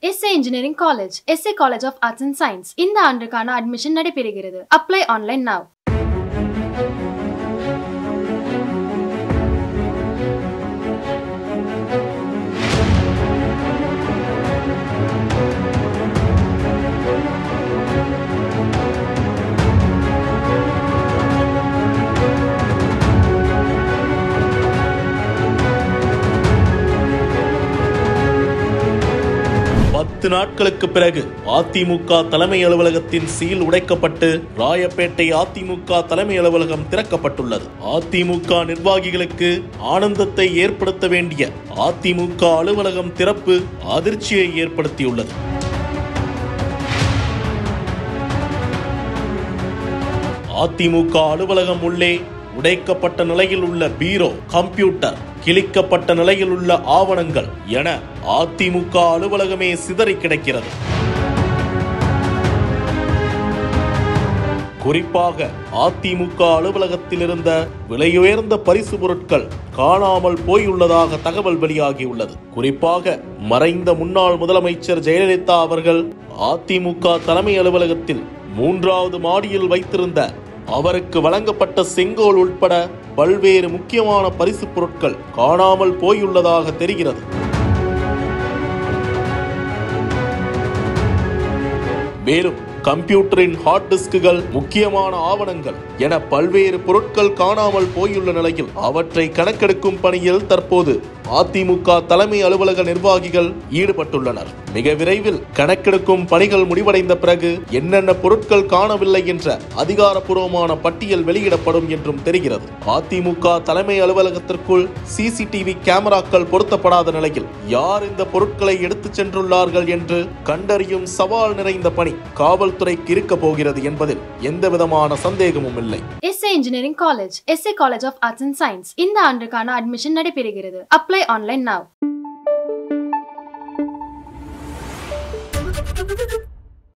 S A engineering college SA college of arts and science இந்த ஆண்டுக்கான admission நடைபெறுகிறது apply online now பத்து நாட்களுக்கு பிறகு அதிமுக தலைமை அலுவலகத்தின் சீல் உடைக்கப்பட்டு ராயப்பேட்டை அதிமுக தலைமை அலுவலகம் திறக்கப்பட்டுள்ளது அதிமுக நிர்வாகிகளுக்கு ஆனந்தத்தை ஏற்படுத்த வேண்டிய அதிமுக அலுவலகம் திறப்பு அதிர்ச்சியை ஏற்படுத்தியுள்ளது அதிமுக அலுவலகம் உள்ளே உடைக்கப்பட்ட நிலையில் உள்ள பீரோ கம்ப்யூட்டர் கிழிக்கப்பட்ட நிலையில் உள்ள ஆவணங்கள் என அதிமுக அலுவலகமே சிதறி கிடக்கிறது குறிப்பாக அதிமுக அலுவலகத்தில் இருந்த விலையுயர்ந்த பரிசு பொருட்கள் காணாமல் போயுள்ளதாக தகவல் வெளியாகியுள்ளது குறிப்பாக மறைந்த முன்னாள் முதலமைச்சர் ஜெயலலிதா அவர்கள் அதிமுக தலைமை அலுவலகத்தில் மூன்றாவது மாடியில் வைத்திருந்த அவருக்கு வழங்கப்பட்ட செங்கோல் உட்பட பல்வேறு முக்கியமான பரிசு பொருட்கள் காணாமல் போயுள்ளதாக தெரிகிறது மேலும் கம்ப்யூட்டரின் ஹார்ட் டிஸ்குகள் முக்கியமான ஆவணங்கள் என பல்வேறு பொருட்கள் காணாமல் போயுள்ள நிலையில் அவற்றை கணக்கெடுக்கும் பணியில் தற்போது அதிமுக தலைமை அலுவலக நிர்வாகிகள் ஈடுபட்டுள்ளனர் மிக விரைவில் கணக்கெடுக்கும் பணிகள் முடிவடைந்த பிறகு என்னென்ன பொருட்கள் காணவில்லை என்ற அதிகாரப்பூர்வமான பட்டியல் வெளியிடப்படும் என்றும் தெரிகிறது அதிமுக தலைமை அலுவலகத்திற்குள் சிசிடிவி கேமராக்கள் பொருத்தப்படாத நிலையில் யார் இந்த பொருட்களை எடுத்துச் சென்றுள்ளார்கள் என்று கண்டறியும் சவால் நிறைந்த பணி காவல்துறைக்கு இருக்க போகிறது என்பதில் எந்தவிதமான சந்தேகமும் இல்லை SA engineering college SA college of arts and science இந்த ஆண்டுக்கான அட்மிஷன் நடைபெறுகிறது அப்ளை ஆன்லைன் now